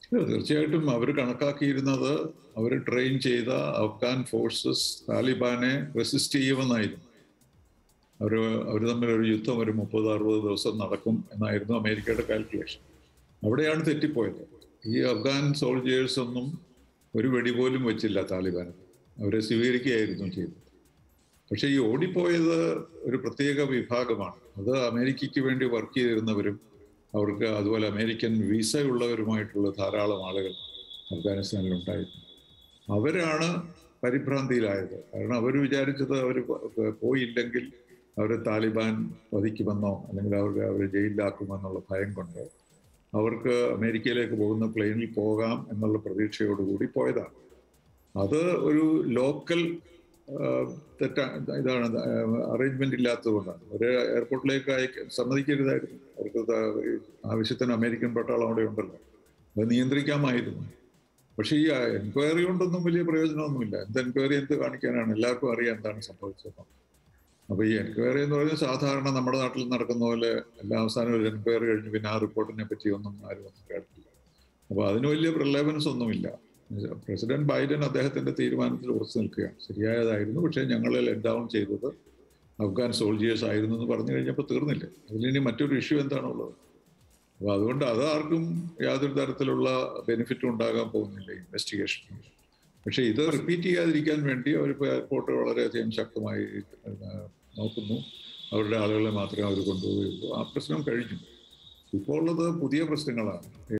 തീർച്ചയായിട്ടും അവർ കണക്കാക്കിയിരുന്നത് അവർ ട്രെയിൻ ചെയ്ത അഫ്ഗാൻ ഫോഴ്സസ് താലിബാനെ റെസിസ്റ്റ് ചെയ്യുമെന്നായിരുന്നു അവർ അവർ തമ്മിൽ ഒരു യുദ്ധം ഒരു മുപ്പത് അറുപത് ദിവസം നടക്കും എന്നായിരുന്നു അമേരിക്കയുടെ കാൽക്കുലേഷൻ അവിടെയാണ് തെറ്റിപ്പോയത് ഈ അഫ്ഗാൻ സോൾജേഴ്സ് ഒന്നും ഒരു വെടി പോലും വെച്ചില്ല താലിബാൻ അവരെ സ്വീകരിക്കുകയായിരുന്നു ചെയ്തത് പക്ഷേ ഈ ഓടിപ്പോയത് ഒരു പ്രത്യേക വിഭാഗമാണ് അത് അമേരിക്കയ്ക്ക് വേണ്ടി വർക്ക് ചെയ്തിരുന്നവരും അവർക്ക് അതുപോലെ അമേരിക്കൻ വിസ ഉള്ളവരുമായിട്ടുള്ള ധാരാളം ആളുകൾ അഫ്ഗാനിസ്ഥാനിൽ ഉണ്ടായിരുന്നു അവരാണ് പരിഭ്രാന്തിയിലായത് കാരണം അവർ വിചാരിച്ചത് അവർ പോയില്ലെങ്കിൽ അവരെ താലിബാൻ വധിക്കുമെന്നോ അല്ലെങ്കിൽ അവർക്ക് അവരെ ജയിലിലാക്കുമെന്നുള്ള ഭയം കൊണ്ട് അവർക്ക് അമേരിക്കയിലേക്ക് പോകുന്ന പ്ലെയിനിൽ പോകാം എന്നുള്ള പ്രതീക്ഷയോടുകൂടി പോയതാണ് അത് ഒരു ലോക്കൽ തെറ്റാ ഇതാണ് അറേഞ്ച്മെന്റ് ഇല്ലാത്തത് കൊണ്ടാണ് ഒരു എയർപോർട്ടിലേക്ക് അയക്ക സമ്മതിക്കരുതായിരുന്നു അവർക്ക് ആവശ്യത്തിന് അമേരിക്കൻ പട്ടാളം അവിടെ ഉണ്ടല്ലോ അത് നിയന്ത്രിക്കാമായിരുന്നു പക്ഷേ ഈ എൻക്വയറി കൊണ്ടൊന്നും വലിയ പ്രയോജനമൊന്നുമില്ല എന്ത് എൻക്വയറി എന്ത് കാണിക്കാനാണ് എല്ലാവർക്കും അറിയാം എന്താണ് സംഭവിച്ചത് അപ്പൊ ഈ എൻക്വയറി എന്ന് പറയുന്നത് സാധാരണ നമ്മുടെ നാട്ടിൽ നടക്കുന്ന പോലെ എല്ലാ അവസാനം ഒരു എൻക്വയറി കഴിഞ്ഞ് പിന്നെ ആ റിപ്പോർട്ടിനെ പറ്റി ഒന്നും ആരും ഒന്നും കേട്ടില്ല അപ്പൊ അതിന് വലിയ റിലേവൻസ് ഒന്നുമില്ല പ്രസിഡന്റ് ബൈഡൻ അദ്ദേഹത്തിന്റെ തീരുമാനത്തിൽ ഉറച്ചു നിൽക്കുകയാണ് ശരിയായതായിരുന്നു പക്ഷേ ഞങ്ങൾ ലെറ്റ് ഡൗൺ ചെയ്തത് അഫ്ഗാൻ സോൾജിയേഴ്സ് ആയിരുന്നു എന്ന് പറഞ്ഞു കഴിഞ്ഞപ്പോൾ തീർന്നില്ലേ അതിലിനി മറ്റൊരു ഇഷ്യൂ എന്താണുള്ളത് അപ്പോൾ അതുകൊണ്ട് അത് ആർക്കും യാതൊരു തരത്തിലുള്ള ബെനിഫിറ്റും ഉണ്ടാകാൻ പോകുന്നില്ല ഇൻവെസ്റ്റിഗേഷൻ പക്ഷേ ഇത് റിപ്പീറ്റ് ചെയ്യാതിരിക്കാൻ വേണ്ടി അവരിപ്പോൾ എയർപോർട്ട് വളരെയധികം ശക്തമായി നോക്കുന്നു അവരുടെ ആളുകളെ മാത്രമേ അവർ കൊണ്ടുപോവുകയുള്ളൂ ആ പ്രശ്നം കഴിഞ്ഞു ഇപ്പോൾ ഉള്ളത് പുതിയ പ്രശ്നങ്ങളാണ്